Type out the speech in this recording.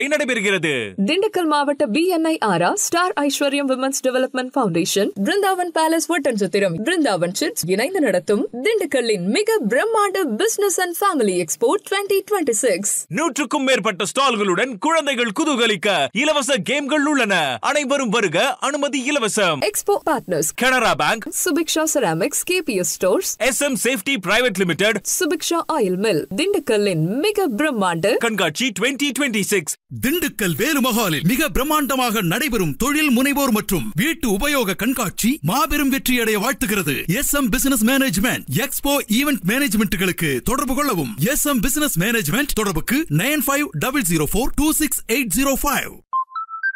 நடைபெறுகிறது திண்டுக்கல் மாவட்ட BNI aura star Aishwaryam women's development foundation Brindavan palace Oddanchatram Brindavan chits இணைந்து நடத்தும் திண்டுக்கல்லின் மிக பிரம்மாண்ட business and family expo twenty twenty six நூற்றுக்கும் மேற்பட்ட ஸ்டால்களுடன் குழந்தைகள் குதூகலிக்க இலவச கேம்கள் உள்ளன அனைவரும் வருக அனுமதி இலவசம் expo partners Canara bank Subiksha ceramics KPS stores S M safety private limited Subiksha oil mill திண்டுக்கல்லின் மிக பிரம்மாண்ட கண்காட்சி டுவெண்ட்டி டுவெண்ட்டி சிக்ஸ் திண்டுக்கல் வேலுமஹாலில் மிக பிரம்மாண்டமாக நடைபெறும் தொழில் முனைவோர் மற்றும் வீட்டு உபயோக கண்காட்சி மாபெரும் வெற்றியடைய வாழ்த்துகிறது S M business management expo event மேனேஜ்மெண்ட்டுகளுக்கு தொடர்பு கொள்ளவும் எஸ் எம் பிசினஸ் மேனேஜ்மெண்ட் தொடர்புக்கு nine five double zero four two six eight zero five